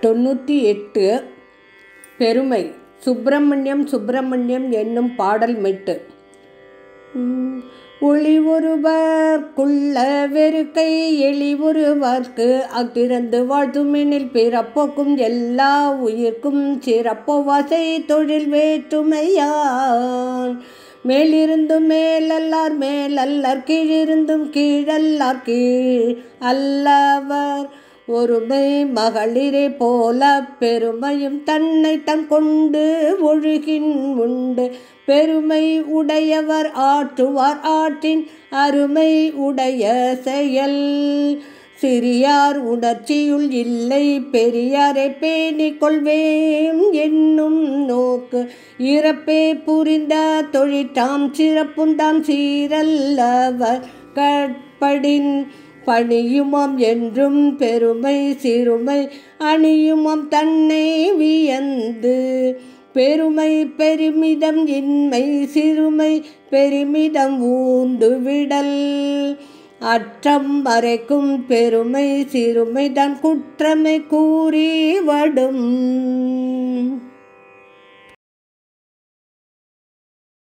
தொண்ணூற்றி எட்டு பெருமை சுப்பிரமணியம் சுப்பிரமணியம் என்னும் பாடல் மெட்டு உம், ஒளி ஒருவர்க்குள்ள வெறுக்கை எளி ஒருவர்க்கு அத்திறந்து வாழ்த்துமெனில் பிறப்போக்கும் எல்லா உயிர்க்கும் சிறப்போவாசை தொழில் வேற்றுமையான் மேலிருந்தும் மேலல்லார் மேலல்லார் கீழிருந்தும் கீழல்லார் கீழ் அல்லவர் ஒருமை மகளிரே போல பெருமையும் தன்னை தன் கொண்டு ஒழுகின் உண்டு பெருமை உடையவர் ஆற்றுவார் ஆற்றின் அருமை உடைய செயல் சிறியார் உணர்ச்சியுள் இல்லை பெரியாரை பேணிக் கொள்வேம் என்னும் நோக்கு இறப்பே புரிந்த தொழிற்றாம் சிறப்புண்டாம் சீரல்லவர் கற்படின் பணியுமாம் என்றும் பெருமை சிறுமை அணியுமாம் தன்னை வியந்து பெருமை பெருமிதம் இன்மை சிறுமை பெருமிதம் ஊந்து விடல் அற்றம் மறைக்கும் பெருமை சிறுமை தன் குற்றமை கூறி வடும்